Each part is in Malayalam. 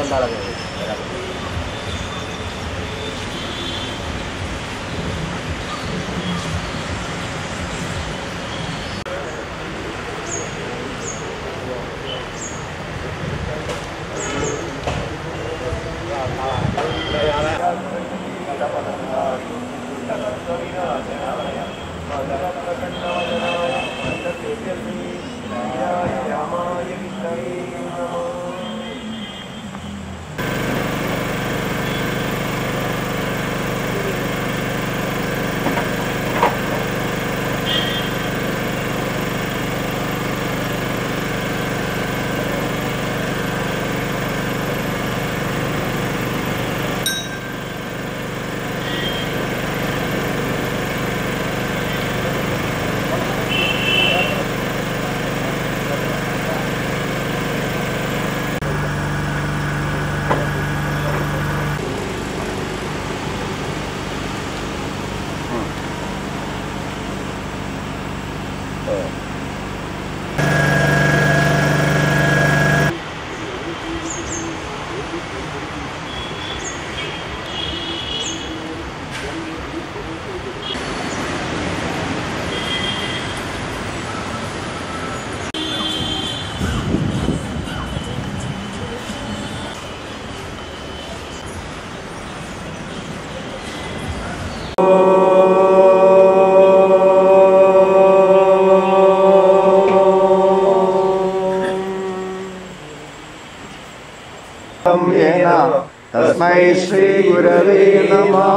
येन तस्मै श्रीगुरवे नमः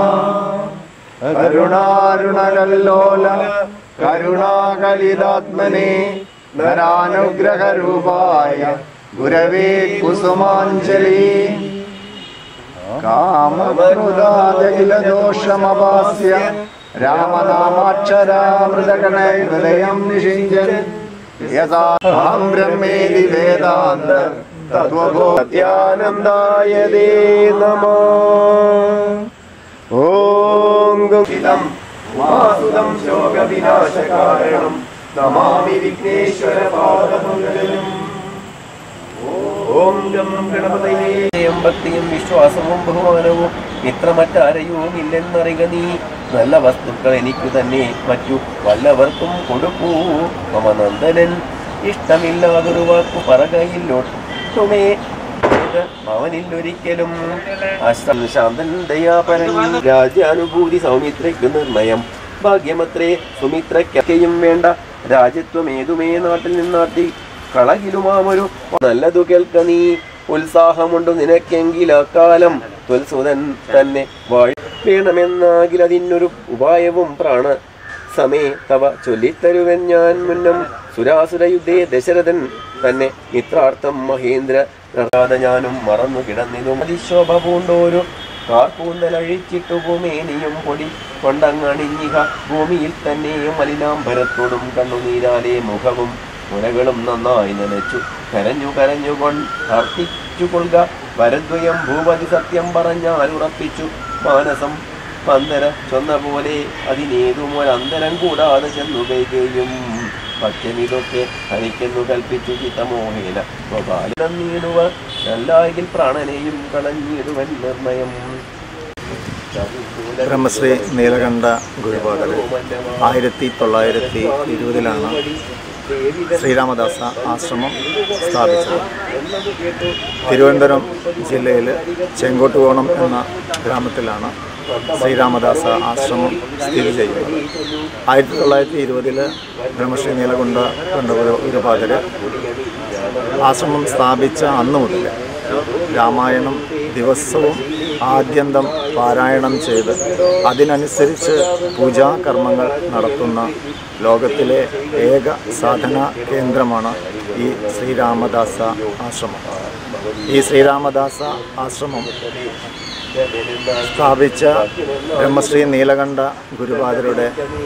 करुणारुणकल्लोल करुणाकलिदात्मने नरानुग्रहरूपाय गुरवे कुसुमाञ्जलि काममृदादखिलदोषमवास्य रामनामाक्षरामृतगणहृदयं निषिञ्जन् यथा अहं ब्रह्मेदि वेदान्त तत्त्वबोध्यानन्दाय दे नमः ॐ गुहितं वासुदं शोकविनाशकारणं नमामि विघ्नेश्वरपादपङ्कजम् ഓം ഗം ഗണപതയേ ഭക്തിയും വിശ്വാസവും ബഹുമാനവും ഇത്ര മറ്റാരെയും ഇല്ലെന്നറിക നീ നല്ല വസ്തുക്കൾ എനിക്കു തന്നെ മറ്റു വല്ലവർക്കും കൊടുക്കൂ മമ നന്ദനൻ ഇഷ്ടമില്ലാതൊരു വാക്കു പറകയില്ലൊട്ടുമേ അവനിൽ ഒരിക്കലും അശ്രം ശാന്തൻ ദയാപരൻ രാജ്യാനുഭൂതി സൗമിത്രയ്ക്കു നിർണയം ഭാഗ്യമത്രേ സുമിത്രയ്ക്കൊക്കെയും വേണ്ട രാജ്യത്വം ഏതുമേ നാട്ടിൽ നിന്നാട്ടി കളകിലുമാമൊരു നല്ലതു കേൾക്ക നീ ഉത്സാഹമുണ്ടു നിനക്കെങ്കിൽ അക്കാലം ത്വൽസുതൻ തന്നെ വാഴ വേണമെന്നാകിൽ അതിനൊരു ഉപായവും പ്രാണ സമേ തവ ചൊല്ലിത്തരുവൻ ഞാൻ മുന്നം സുരാസുരയുദ്ധേ ദശരഥൻ തന്നെ മിത്രാർത്ഥം മഹേന്ദ്ര നടക്കാതെ ഞാനും മറന്നു കിടന്നിതും അതിശോഭ പൂണ്ടോരു കാർപ്പൂന്തലഴിച്ചിട്ടു ഭൂമേനിയും പൊടി കൊണ്ടങ്ങണിഞ്ഞിഹ ഭൂമിയിൽ തന്നെയും മലിനാംബരത്തോടും കണ്ണുനീരാലെ മുഖവും മുലകളും നന്നായി നനച്ചു കരഞ്ഞു കരഞ്ഞു കൊണ്ട് അർത്ഥിച്ചു കൊള്ളുക വരദ്വയം ഭൂപതി സത്യം പറഞ്ഞാൽ ഉറപ്പിച്ചു മാനസം പന്തര ചൊന്ന പോലെ അതിനേതും ഒരന്തരം കൂടാതെ ചെന്നു കൈകയും പത്യമിതൊക്കെ തനിക്കെന്നു കൽപ്പിച്ചു ചിത്തമോഹേന സ്വകാലം നീടുവ നല്ലായെങ്കിൽ പ്രാണനെയും കളഞ്ഞിടുവൻ നിർണയം ബ്രഹ്മശ്രീ നീലകണ്ഠ ഗുരുപാദർ ആയിരത്തി തൊള്ളായിരത്തി ഇരുപതിലാണ് ശ്രീരാമദാസ ആശ്രമം സ്ഥാപിച്ചത് തിരുവനന്തപുരം ജില്ലയിൽ ചെങ്കോട്ടുകോണം എന്ന ഗ്രാമത്തിലാണ് ശ്രീരാമദാസ ആശ്രമം സ്ഥിതി ചെയ്യുന്നത് ആയിരത്തി തൊള്ളായിരത്തി ഇരുപതിൽ ബ്രഹ്മശ്രീ നീലകൊണ്ട ഗുരുപാദർ ആശ്രമം സ്ഥാപിച്ച അന്ന് മുതൽ രാമായണം ദിവസവും ആദ്യന്തം പാരായണം ചെയ്ത് അതിനനുസരിച്ച് പൂജാകർമ്മങ്ങൾ നടത്തുന്ന ലോകത്തിലെ ഏക സാധനാ കേന്ദ്രമാണ് ഈ ശ്രീരാമദാസ ആശ്രമം ഈ ശ്രീരാമദാസ ആശ്രമം സ്ഥാപിച്ച ബ്രഹ്മശ്രീ നീലകണ്ഠ ഗുരുപാദരുടെ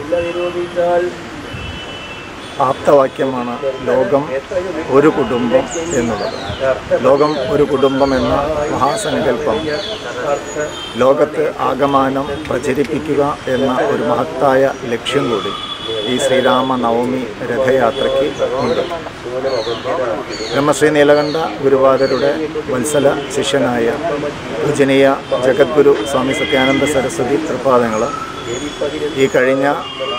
ആപ്തവാക്യമാണ് ലോകം ഒരു കുടുംബം എന്നുള്ളത് ലോകം ഒരു കുടുംബം എന്ന മഹാസങ്കല്പം ലോകത്ത് ആകമാനം പ്രചരിപ്പിക്കുക എന്ന ഒരു മഹത്തായ ലക്ഷ്യം കൂടി ഈ ശ്രീരാമ നവമി രഥയാത്രയ്ക്ക് ഉണ്ട് ബ്രഹ്മശ്രീ നീലകണ്ഠ ഗുരുപാദരുടെ വത്സല ശിഷ്യനായ പൂജനീയ ജഗദ്ഗുരു സ്വാമി സത്യാനന്ദ സരസ്വതി തൃപ്പാദങ്ങൾ ഈ കഴിഞ്ഞ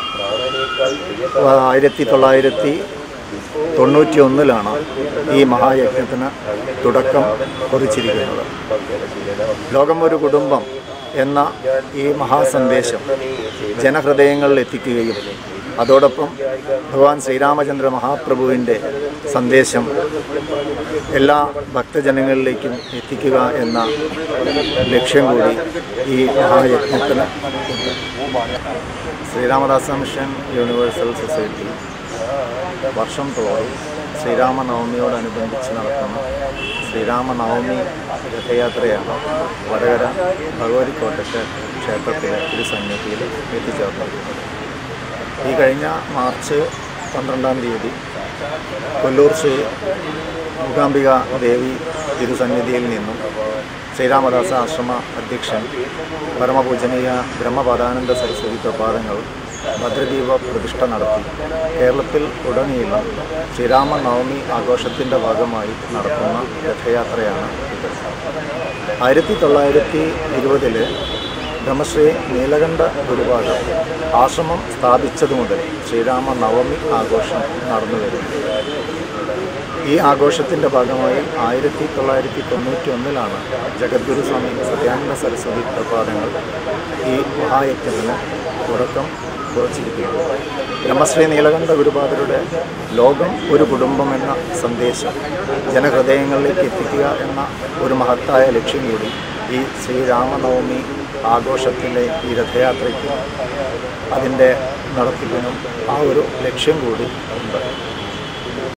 ആയിരത്തി തൊള്ളായിരത്തി തൊണ്ണൂറ്റി ഒന്നിലാണ് ഈ മഹായജ്ഞത്തിന് തുടക്കം കുറിച്ചിരിക്കുന്നത് ലോകം ഒരു കുടുംബം എന്ന ഈ മഹാസന്ദേശം ജനഹൃദയങ്ങളിൽ എത്തിക്കുകയും അതോടൊപ്പം ഭഗവാൻ ശ്രീരാമചന്ദ്ര മഹാപ്രഭുവിൻ്റെ സന്ദേശം എല്ലാ ഭക്തജനങ്ങളിലേക്കും എത്തിക്കുക എന്ന ലക്ഷ്യം കൂടി ഈ മഹായജ്ഞത്തിന് ഉണ്ട് ശ്രീരാമദാസ മിഷൻ യൂണിവേഴ്സൽ സൊസൈറ്റി വർഷം തോറും ശ്രീരാമനവമിയോടനുബന്ധിച്ച് നടത്തുന്ന ശ്രീരാമനവമി രഥയാത്രയാണ് വടകര ഭഗവതി കോട്ടയ്ക്ക് ക്ഷേത്രത്തിലെ തിരുസന്നിധിയിൽ എത്തിച്ചേർന്നിരിക്കുന്നത് ഈ കഴിഞ്ഞ മാർച്ച് പന്ത്രണ്ടാം തീയതി കൊല്ലൂർ ശ്രീ മൂകാംബിക ദേവി തിരുസന്നിധിയിൽ നിന്നും ശ്രീരാമദാസ ആശ്രമ അധ്യക്ഷൻ പരമപൂജനീയ ബ്രഹ്മപാദാനന്ദ സരസ്വതി പ്രപാദങ്ങൾ ഭദ്രദീപ പ്രതിഷ്ഠ നടത്തി കേരളത്തിൽ ഉടനീളം ശ്രീരാമനവമി ആഘോഷത്തിൻ്റെ ഭാഗമായി നടത്തുന്ന രഥയാത്രയാണ് ഇത് ആയിരത്തി തൊള്ളായിരത്തി ഇരുപതില് ബ്രഹ്മശ്രീ നീലകണ്ഠ ഗുരുപാദം ആശ്രമം സ്ഥാപിച്ചതു മുതൽ ശ്രീരാമ നവമി ആഘോഷം നടന്നു വരുന്നു ഈ ആഘോഷത്തിൻ്റെ ഭാഗമായി ആയിരത്തി തൊള്ളായിരത്തി തൊണ്ണൂറ്റി ഒന്നിലാണ് ജഗദ്ഗുരു സ്വാമി സത്യാനന്ദ സരസ്വതി പ്രപാദങ്ങൾ ഈ മഹായജ്ഞത്തിന് തുടക്കം കുറിച്ചിരിക്കുന്നത് ബ്രഹ്മശ്രീ നീലകണ്ഠ ഗുരുപാദരുടെ ലോകം ഒരു കുടുംബം എന്ന സന്ദേശം ജനഹൃദയങ്ങളിലേക്ക് എത്തിക്കുക എന്ന ഒരു മഹത്തായ ലക്ഷ്യം കൂടി ഈ ശ്രീരാമനവമി ആഘോഷത്തിൻ്റെ ഈ രഥയാത്രയ്ക്കും അതിൻ്റെ നടത്തിപ്പിനും ആ ഒരു ലക്ഷ്യം കൂടി